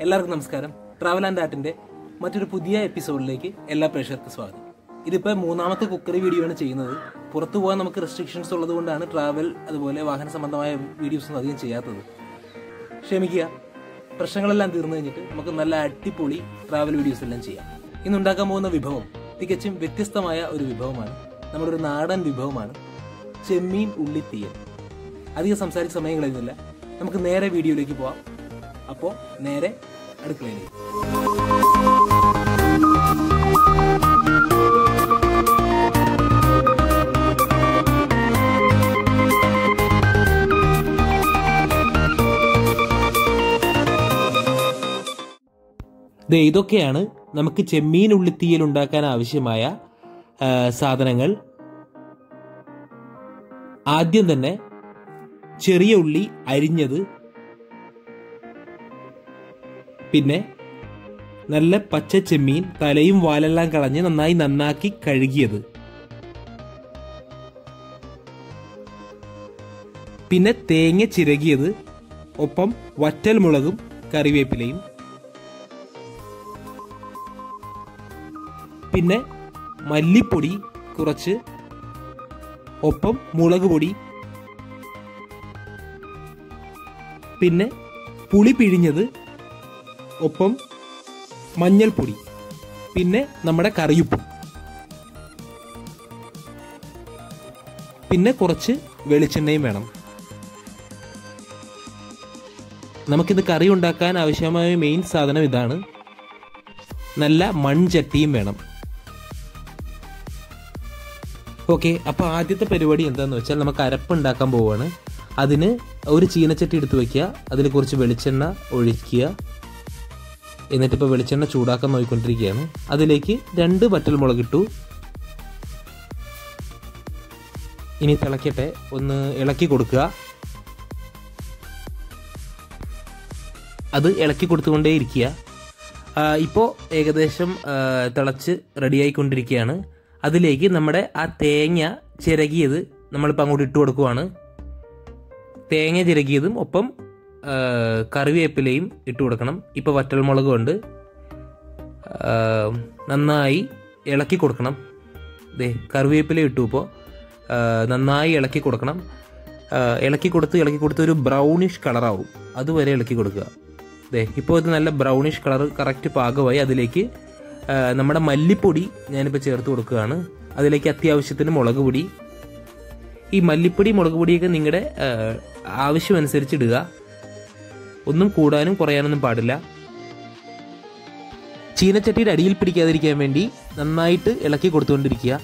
എല്ലാവർക്കും നമസ്കാരം travel and ആർട്ടിന്റെ മറ്റൊരു പുതിയ എപ്പിസോഡിലേക്ക് എല്ലാ പ്രേക്ഷകർക്കും സ്വാഗതം ഇതിപ്പോൾ മൂന്നാമത്തെ കുക്കറി വീഡിയോ ആണ് ചെയ്യുന്നത് പുറത്തു പോകാൻ നമുക്ക് റെസ്ട്രിക്ഷൻസ് ഉള്ളത് കൊണ്ടാണ് ട്രാവൽ അതുപോലെ വാഹന സംബന്ധമായ വീഡിയോസ് ഒന്നും അധികം ചെയ്യാത്തത് ക്ഷമിക്കുക പ്രശ്നങ്ങളെല്ലാം തീർന്നു കഴിഞ്ഞിട്ട് നമുക്ക് നല്ല അടിപൊളി ട്രാവൽ വീഡിയോസ് എല്ലാം ചെയ്യാം ഇന്ന് ഉണ്ടാക്കാൻ പോകുന്ന വിഭവം തികച്ചും വ്യത്യസ്തമായ ഒരു വിഭവമാണ് നമ്മുടെ ഒരു നാടൻ വിഭവമാണ് ചെമ്മീൻ ഉള്ളിത്തീയൽ അധികം സംസാരിച്ച സമയം കളയുന്നില്ല നമുക്ക് നേരെ വീഡിയോയിലേക്ക് പോവാം അപ്പോൾ നേരെ അടുക്കളയിലേക്ക് ദേ ഇതൊക്കെയാണ് നമുക്ക് ചെമ്മീൻ ഉള്ളിത്തീയൽ ഉണ്ടാക്കാൻ ആവശ്യമായ ആ, സാധനങ്ങൾ ആദ്യം തന്നെ ചെറിയ ഉള്ളി അരിഞ്ഞത് പിന്നെ നല്ല പച്ച ചെമ്മീൻ തലയും വാലെല്ലാം കളഞ്ഞ് നന്നായി നന്നാക്കി കഴുകിയത് പിന്നെ തേങ്ങ ചിരകിയത് ഒപ്പം വറ്റൽ മുളകും കറിവേപ്പിലയും പിന്നെ മല്ലിപ്പൊടി കുറച്ച് ഒപ്പം മുളക് പൊടി പിന്നെ പുളി പിഴിഞ്ഞത് ഒപ്പം മഞ്ഞൾപ്പൊടി പിന്നെ നമ്മുടെ കറിയുപ്പ് പിന്നെ കുറച്ച് വെളിച്ചെണ്ണയും വേണം നമുക്കിത് കറി ഉണ്ടാക്കാൻ ആവശ്യമായ മെയിൻ സാധനം ഇതാണ് നല്ല മൺചട്ടിയും വേണം ഓക്കെ അപ്പോൾ ആദ്യത്തെ പരിപാടി എന്താണെന്ന് വെച്ചാൽ നമുക്ക് അരപ്പ് ഉണ്ടാക്കാൻ പോവുകയാണ് അതിന് ഒരു ചീനച്ചട്ടി എടുത്ത് വെക്കുക അതിൽ കുറച്ച് വെളിച്ചെണ്ണ ഒഴിക്കുക എന്നിട്ടിപ്പോൾ വെളിച്ചെണ്ണ ചൂടാക്കാൻ നോക്കിക്കൊണ്ടിരിക്കുകയാണ് അതിലേക്ക് രണ്ട് വറ്റൽമുളക് ഇട്ടു ഇനി തിളക്കട്ടെ ഒന്ന് ഇളക്കി കൊടുക്കുക അത് ഇളക്കി കൊടുത്തുകൊണ്ടേ ഇരിക്കുക ഇപ്പോൾ ഏകദേശം ആ, തിളച്ച് റെഡിയായിക്കൊണ്ടിരിക്കുകയാണ് അതിലേക്ക് നമ്മുടെ ആ തേങ്ങ ചിരകിയത് നമ്മളിപ്പോൾ അങ്ങോട്ട് ഇട്ട് കൊടുക്കുവാണ് തേങ്ങ ചിരകിയതും ഒപ്പം ആ, കറിവേപ്പിലയും ഇട്ട് കൊടുക്കണം ഇപ്പോൾ വറ്റൽമുളക് കൊണ്ട് ആ, നന്നായി ഇളക്കി കൊടുക്കണം ദേ കറിവേപ്പില ഇട്ടു ഇപ്പോൾ നന്നായി ഇളക്കി കൊടുക്കണം ആ, ഇളക്കി കൊടുത്ത് ഇളക്കി കൊടുത്ത് ഒരു ബ്രൗണിഷ് കളറാവും അതുവരെ ഇളക്കി കൊടുക്കുക ദേ ഇപ്പോൾ ഇത് നല്ല ബ്രൗണിഷ് കളർ കറക്റ്റ് പാകമായി അതിലേക്ക് ആ, നമ്മുടെ മല്ലിപ്പൊടി ഞാനിപ്പോൾ ചേർത്ത് കൊടുക്കുകയാണ് അതിലേക്ക് അത്യാവശ്യത്തിന് മുളക് പൊടി ഈ മല്ലിപ്പൊടി മുളക് പൊടിയൊക്കെ നിങ്ങളുടെ ആ, ആവശ്യമനുസരിച്ച് ഇടുക ഒന്നും കൂടാനും കുറയാനൊന്നും പാടില്ല ചീനച്ചട്ടിയുടെ അടിയിൽ പിടിക്കാതിരിക്കാൻ വേണ്ടി നന്നായിട്ട് ഇളക്കി കൊടുത്തുകൊണ്ടിരിക്കുക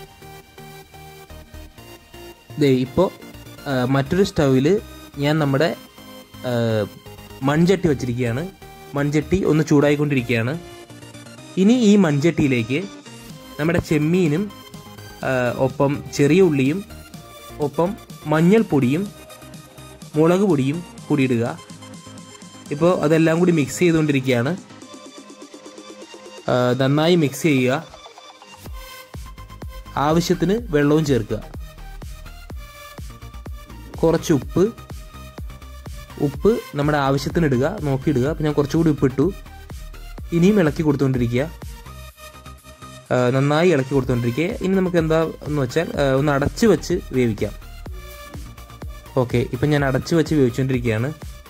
ദേ ഇപ്പോൾ മറ്റൊരു സ്റ്റൗവിൽ ഞാൻ നമ്മുടെ ആ, മൺചട്ടി വച്ചിരിക്കുകയാണ് മൺചട്ടി ഒന്ന് ചൂടായിക്കൊണ്ടിരിക്കുകയാണ് ഇനി ഈ മൺചട്ടിയിലേക്ക് നമ്മുടെ ചെമ്മീനും ആ, ഒപ്പം ചെറിയ ഉള്ളിയും ഒപ്പം മഞ്ഞൾപ്പൊടിയും മുളക് പൊടിയും കൂടി ഇടുക ഇപ്പോൾ അതെല്ലാം കൂടി മിക്സ് ചെയ്തുകൊണ്ടിരിക്കുകയാണ് ആ, നന്നായി മിക്സ് ചെയ്യുക ആവശ്യത്തിന് വെള്ളവും ചേർക്കുക കുറച്ച് ഉപ്പ് ഉപ്പ് നമ്മുടെ ആവശ്യത്തിന് ഇടുക നോക്കിയിടുക അപ്പം ഞാൻ കുറച്ചുകൂടി ഉപ്പ് ഇട്ടു ഇനിയും ഇളക്കി കൊടുത്തുകൊണ്ടിരിക്കുക ആ, നന്നായി ഇളക്കി കൊടുത്തുകൊണ്ടിരിക്കുക ഇനി നമുക്ക് എന്താ എന്ന് വെച്ചാൽ ആ, ഒന്ന് അടച്ച് വെച്ച് വേവിക്കാം ഓക്കെ ഇപ്പം ഞാൻ അടച്ച് വെച്ച് വേവിച്ചുകൊണ്ടിരിക്കുകയാണ്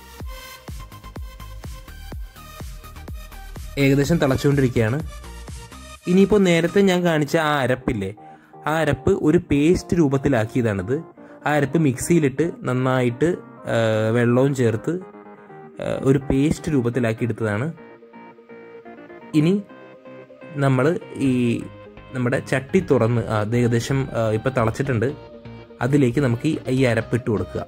ഏകദേശം തിളച്ചുകൊണ്ടിരിക്കുകയാണ് ഇനിയിപ്പോൾ നേരത്തെ ഞാൻ കാണിച്ച ആ അരപ്പില്ലേ ആ അരപ്പ് ഒരു പേസ്റ്റ് രൂപത്തിലാക്കിയതാണിത് ആ അരപ്പ് മിക്സിയിലിട്ട് നന്നായിട്ട് ആ, വെള്ളവും ചേർത്ത് ആ, ഒരു പേസ്റ്റ് രൂപത്തിലാക്കി എടുത്തതാണ് ഇനി നമ്മൾ ഈ നമ്മുടെ ചട്ടി തുറന്ന് ആ, അത് ഏകദേശം ഇപ്പം തിളച്ചിട്ടുണ്ട് അതിലേക്ക് നമുക്ക് ഈ- ഈ അരപ്പ് ഇട്ട് കൊടുക്കുക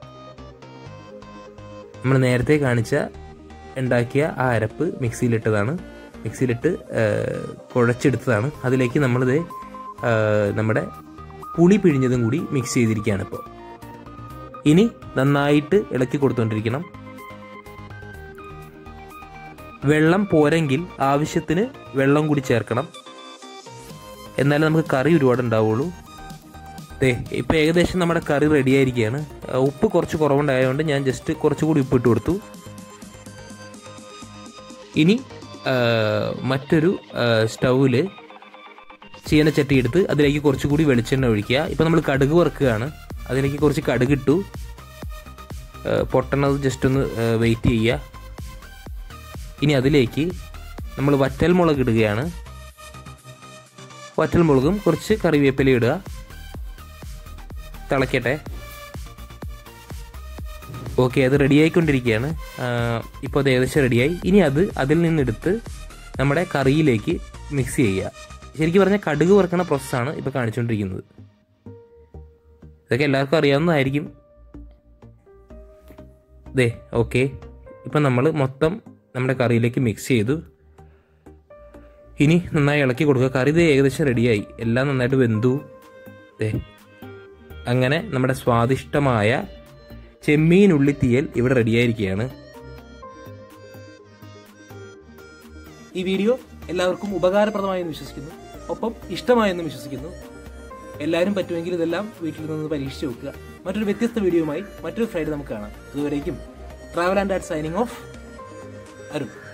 നമ്മൾ നേരത്തെ കാണിച്ച ഉണ്ടാക്കിയ ആ അരപ്പ് മിക്സിയിലിട്ടതാണ് മിക്സിയിലിട്ട് ആ, കുഴച്ചെടുത്തതാണ് അതിലേക്ക് നമ്മളിത് ആ, നമ്മുടെ പുളി പിഴിഞ്ഞതും കൂടി മിക്സ് ചെയ്തിരിക്കുകയാണ് ഇപ്പോൾ ഇനി നന്നായിട്ട് ഇളക്കി കൊടുത്തുകൊണ്ടിരിക്കണം വെള്ളം പോരെങ്കിൽ ആവശ്യത്തിന് വെള്ളം കൂടി ചേർക്കണം എന്നാലേ നമുക്ക് കറി ഒരുപാട് ഉണ്ടാവുള്ളൂ ദേ ഇപ്പം ഏകദേശം നമ്മുടെ കറി റെഡി ആയിരിക്കുകയാണ് ആ, ഉപ്പ് കുറച്ച് കുറവുണ്ടായതുകൊണ്ട് ഞാൻ ജസ്റ്റ് കുറച്ചുകൂടി ഉപ്പ് ഇട്ട് കൊടുത്തു ഇനി ആ, മറ്റൊരു സ്റ്റൗവിൽ ചീനച്ചട്ടി എടുത്ത് അതിലേക്ക് കുറച്ചുകൂടി വെളിച്ചെണ്ണ ഒഴിക്കുക ഇപ്പം നമ്മൾ കടുക് വറുക്കുകയാണ് അതിലേക്ക് കുറച്ച് കടുക് ഇട്ടു ആ, പൊട്ടണത് ജസ്റ്റ് ഒന്ന് വെയിറ്റ് ചെയ്യുക ഇനി അതിലേക്ക് നമ്മൾ വറ്റൽ മുളക് ഇടുകയാണ് വറ്റൽ മുളകും കുറച്ച് കറിവേപ്പില ഇടുക തിളയ്ക്കട്ടെ ഓക്കെ അത് റെഡി ആയിക്കൊണ്ടിരിക്കുകയാണ് ഇപ്പോൾ അത് ഏകദേശം റെഡിയായി ഇനി അത് അതിൽ നിന്നെടുത്ത് നമ്മുടെ കറിയിലേക്ക് മിക്സ് ചെയ്യുക ശരിക്കും പറഞ്ഞാൽ കടുക് വറുക്കണ പ്രോസസ്സാണ് ഇപ്പോൾ കാണിച്ചുകൊണ്ടിരിക്കുന്നത് ഇതൊക്കെ എല്ലാവർക്കും അറിയാവുന്നതായിരിക്കും ദേ ഓക്കെ ഇപ്പം നമ്മൾ മൊത്തം നമ്മുടെ കറിയിലേക്ക് മിക്സ് ചെയ്തു ഇനി നന്നായി ഇളക്കി കൊടുക്കുക കറി ഇത് ഏകദേശം റെഡിയായി എല്ലാം നന്നായിട്ട് വെന്തു ദേ അങ്ങനെ നമ്മുടെ സ്വാദിഷ്ടമായ ചെമ്മീൻ ഉള്ളിത്തീയൽ ഇവിടെ റെഡിയായിരിക്കുകയാണ് ഈ വീഡിയോ എല്ലാവർക്കും ഉപകാരപ്രദമായെന്ന് വിശ്വസിക്കുന്നു ഒപ്പം ഇഷ്ടമായെന്ന് വിശ്വസിക്കുന്നു എല്ലാവരും പറ്റുമെങ്കിൽ ഇതെല്ലാം വീട്ടിൽ നിന്ന് പരീക്ഷിച്ച് നോക്കുക മറ്റൊരു വ്യത്യസ്ത വീഡിയോയുമായി മറ്റൊരു ഫ്രൈഡേ നമുക്ക് കാണാം അതുവരേക്കും travel and at signing off Arun